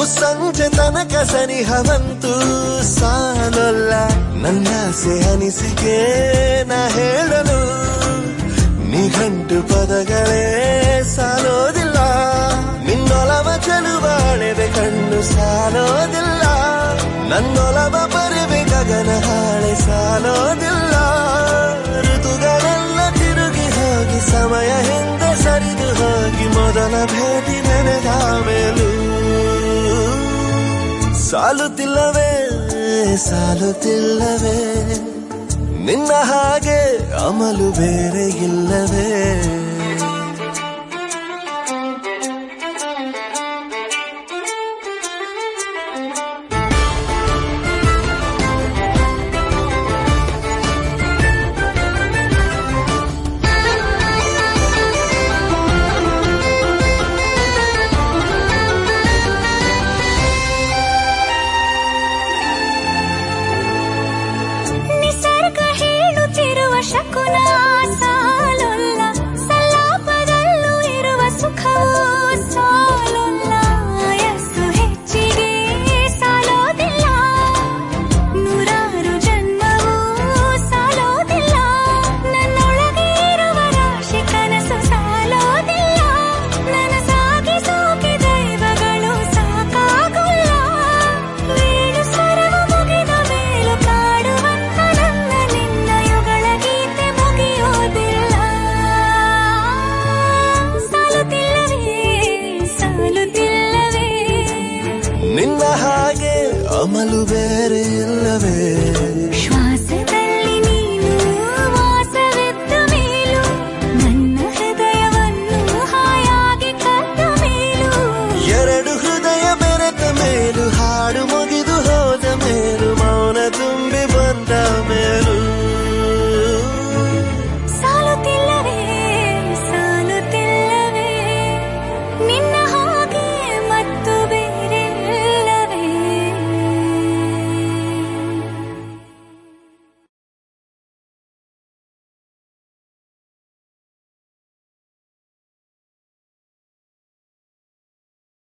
ಸಂಜೆ ತನಕ ಸನಿಹವಂತೂ ಸಾಲಲ್ಲ ನನ್ನಾಸೆ ಅನಿಸಿಕೆ ನಾ ಹೇಳಲು ನಿಘಂಟು ಪದಗಳೇ ಸಾಲೋದಿಲ್ಲ ನಿನ್ನೊಲವ ಚೆಲುವಾಳೆವೆ ಕಣ್ಣು ಸಾಲೋದಿಲ್ಲ ನನ್ನೊಲವ ಬರುವೆ ಗಗನ ಹಾಳೆ ಸಾಲೋದಿಲ್ಲ ಋತುಗಳೆಲ್ಲ ತಿರುಗಿ ಹೋಗಿ ಸಮಯ ಹಿಂದೆ ಸರಿದು ಹೋಗಿ ಮೊದಲ ಭೇಟಿ ನೆನೆದ ಮೇಲೂ ಸಾಲುತ್ತಿಲ್ಲವೇ ಸಾಲುತ್ತಿಲ್ಲವೇ ನಿನ್ನ ಹಾಗೆ ಅಮಲು ಬೇರೆ ಇಲ್ಲವೇ ನಿಸರ್ಗ ಹೇಳುತ್ತಿರುವ ಶಕುನ ಸಾಲೊಲ್ಲ ಸಲಾಪದಲ್ಲೂ ಇರುವ ಸುಖವೂ ಸಾಲೊಲ್ಲ ಯಸ್ಸು ಹೆಚ್ಚಿಗೆ ಸಾಲೋದಿಲ್ಲ ನೂರಾರು ಜನ್ಮವೂ ಸಾಲೋದಿಲ್ಲ ನನ್ನೊಳಗೆ ಇರುವ ರಾಶಿ ಕನಸು ಸಾಲೋದಿಲ್ಲ ನನ್ನ ಸಾಗಿಸೋಕೆ ದೈವಗಳು ಸಾಕಾಗಲ್ಲ ವೇಣು ಸ್ವರವು ಮುಗಿದ ಮೇಲೂ ಕಾಡುವಂತ ನನ್ನ ನಿನ್ನ ಯುಗಳ ಗೀತೆ ಮುಗಿಯೋದಿಲ್ಲ ಸಾಲುತ್ತಿಲ್ಲವೇ ಸಾಲುತ್ತಿಲ್ಲವೇ ನಿನ್ನ ಹಾಗೆ ಅಮಲು ಬೇರೆ ಇಲ್ಲವೇ